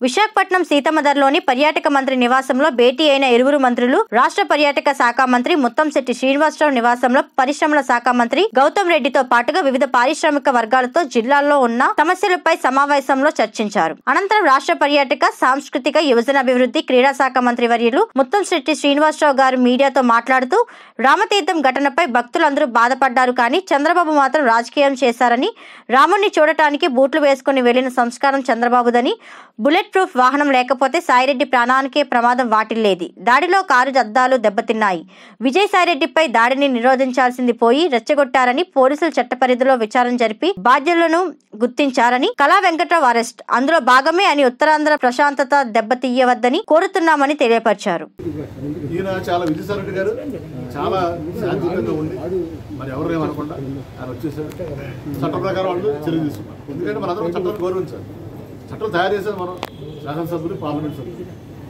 విశాఖపట్నం సీతమ్మధరలోని పర్యాటక మంత్రి నివాసంలో భేటీ అయిన ఇరువురు మంత్రులు రాష్ట్ర పర్యాటక శాఖ మంత్రి ముత్తంశెట్టి శ్రీనివాసరావు నివాసంలో పరిశ్రమల శాఖ మంత్రి గౌతమ్ రెడ్డితో పాటుగా వివిధ పారిశ్రామిక వర్గాలతో జిల్లాల్లో ఉన్న సమస్యలపై సమావేశంలో చర్చించారు అనంతరం రాష్ట్ర పర్యాటక సాంస్కృతిక యువజన అభివృద్ధి క్రీడా శాఖ మంత్రి వర్యులు ముత్తంశెట్టి శ్రీనివాసరావు గారు మీడియాతో మాట్లాడుతూ రామతీర్థం ఘటనపై భక్తులందరూ బాధపడ్డారు కానీ చంద్రబాబు మాత్రం రాజకీయం చేశారని రాముణ్ణి చూడటానికి బూట్లు వేసుకుని వెళ్లిన సంస్కారం చంద్రబాబుదని బుల్లెట్ ప్రూఫ్ వాహనం లేకపోతే సాయిరెడ్డి ప్రాణానికే ప్రమాదం వాటిల్లేది దాడిలో కారు అద్దాలు దెబ్బతిన్నాయి విజయ్ సాయిరెడ్డిపై దాడిని నిరోధించాల్సింది పోయి రెచ్చగొట్టారని పోలీసులు చట్టపరిధిలో విచారణ జరిపి బాధ్యులను గుర్తించారని కళా వెంకట్రావు అరెస్ట్ అందులో భాగమే అని ఉత్తరాంధ్ర ప్రశాంతత దెబ్బతీయవద్దని కోరుతున్నామని తెలియపరిచారు ఈయన చాలా విజయసాయి గారు చాలా శాంతియుతంగా ఉండి మరి ఎవరు ఏమనకుండా ఆయన వచ్చేసారు చట్ట ప్రకారం వాళ్ళు చర్య తీసుకున్నారు ఎందుకంటే మనందరం చట్టాలు గౌరవించాలి చట్టాలు తయారు చేసేది మనం శాసనసభ్యులు పార్లమెంట్ సభ్యులు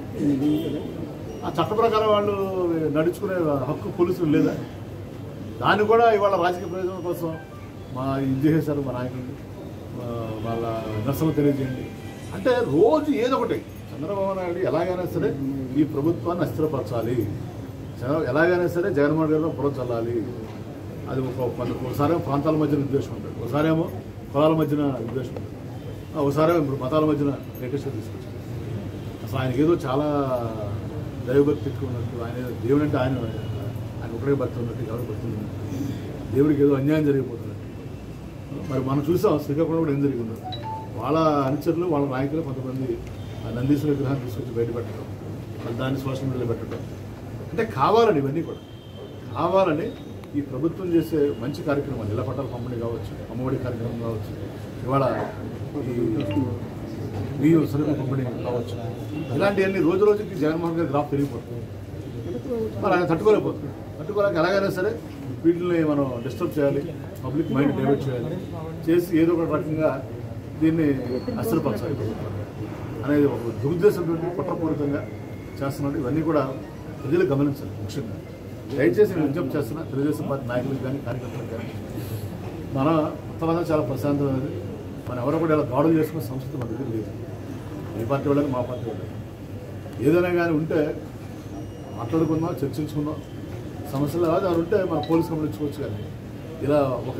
ఆ చట్ట ప్రకారం వాళ్ళు నడుచుకునే హక్కు పోలీసులు లేదా దాన్ని కూడా ఇవాళ రాజకీయ ప్రయోజనం కోసం మా ఇది చేసేసారు మా నాయకులు మా వాళ్ళ నిరసన తెలియజేయండి అంటే రోజు ఏదో ఒకటి చంద్రబాబు నాయుడు ఎలాగైనా సరే ఈ ప్రభుత్వాన్ని అస్థిరపరచాలి చంద్ర- ఎలాగైనా సరే జగన్మోహన్ గారిలో బుర్ర చల్లాలి అది ఒక కొన్ని ఒకసారి ప్రాంతాల మధ్యన ఉద్దేశం ఉంటుంది ఒకసారేమో కులాల మధ్యన ఉద్దేశం ఉంటుంది ఆ, ఒకసారేమో ఇప్పుడు మతాల మధ్యన లేటెస్ట్ తీసుకొచ్చారు అసలు ఆయనకి ఏదో చాలా దైవభక్తి ఎక్కువ ఉన్నట్టు ఆయన ఏదో దేవుడు అంటే ఆయన ఆయన ఒకటే భక్తి ఉన్నట్టు ఎవరు భక్తి ఉన్నట్టు దేవుడికి ఏదో అన్యాయం జరిగిపోతున్నట్టు మరి మనం చూసాం శ్రీకాకుళం కూడా ఏం జరిగిందో వాళ్ళ అనుచరులు వాళ్ళ నాయకులు కొంతమంది ఆ నందీశ్వర విగ్రహాన్ని తీసుకొచ్చి బయట పెట్టడం మరి దాన్ని సోషల్ మీడియాలో పెట్టడం అంటే కావాలని ఇవన్నీ కూడా కావాలని ఈ ప్రభుత్వం చేసే మంచి కార్యక్రమాలు ఇళ్ల పట్టాల పంపిణీ కావచ్చు అమ్మఒడి కార్యక్రమం కావచ్చు ఇవాళ ఈ బియ్యం సరుకు పంపిణీ కావచ్చు ఇలాంటివన్నీ రోజు రోజుకి జగన్మోహన్ గారి గ్రాఫ్ పెరిగిపోతుంది మరి ఆయన తట్టుకోలేకపోతుంది తట్టుకోలేక ఎలాగైనా సరే వీటిని మనం డిస్టర్బ్ చేయాలి పబ్లిక్ మైండ్ డైవర్ట్ చేయాలి చేసి ఏదో ఒక రకంగా దీన్ని అస్థిరపరచాలి అనేది ఒక దురుద్దేశంతో కుట్రపూరితంగా చేస్తున్నాడు ఇవన్నీ కూడా ప్రజలు గమనించాలి ముఖ్యంగా దయచేసి నేను విజ్ఞప్తి చేస్తున్నా తెలుగుదేశం పార్టీ నాయకులకు కానీ కార్యకర్తలకు కానీ మన మొత్తం చాలా ప్రశాంతమైనది మనం ఎవరో కూడా ఇలా దాడులు చేసుకునే సంస్కృతి మన దగ్గర లేదు ఈ పార్టీ వాళ్ళకి మా పార్టీ వాళ్ళకి ఏదైనా కానీ ఉంటే మాట్లాడుకుందాం చర్చించుకుందాం సమస్యలు కాదు అది ఉంటే మన పోలీస్ కంప్లైంట్ ఇచ్చుకోవచ్చు కానీ ఇలా ఒక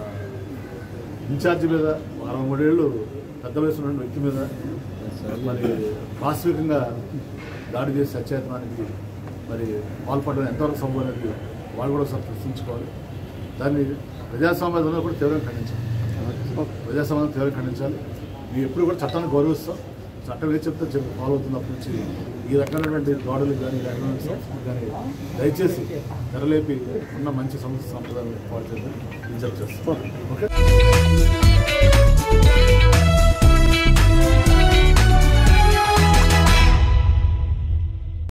ఇన్ఛార్జి మీద అరవై మూడేళ్ళు పెద్ద వయసు ఉన్న వ్యక్తి మీద మరి వాస్తవికంగా దాడి చేసి సచేతనానికి మరి పాల్పడడం ఎంతవరకు సంభవం అనేది వాళ్ళు కూడా ఒకసారి ప్రశ్నించుకోవాలి దాన్ని ప్రజాస్వామ్యంలో కూడా తీవ్రంగా ఖండించాలి ప్రజాస్వామ్యం తీవ్రంగా ఖండించాలి మేము ఎప్పుడు కూడా చట్టాన్ని గౌరవిస్తాం చట్టం ఏది చెప్తే చెప్పి ఫాలో అవుతుంది అప్పటి నుంచి ఈ రకమైనటువంటి గోడలు కానీ ఈ రకమైన సంస్కృతి కానీ దయచేసి తెరలేపి ఉన్న మంచి సంస్కృతి సంప్రదాయాలను పాటు చేద్దాం విజ్ఞప్తి చేస్తాం ఓకే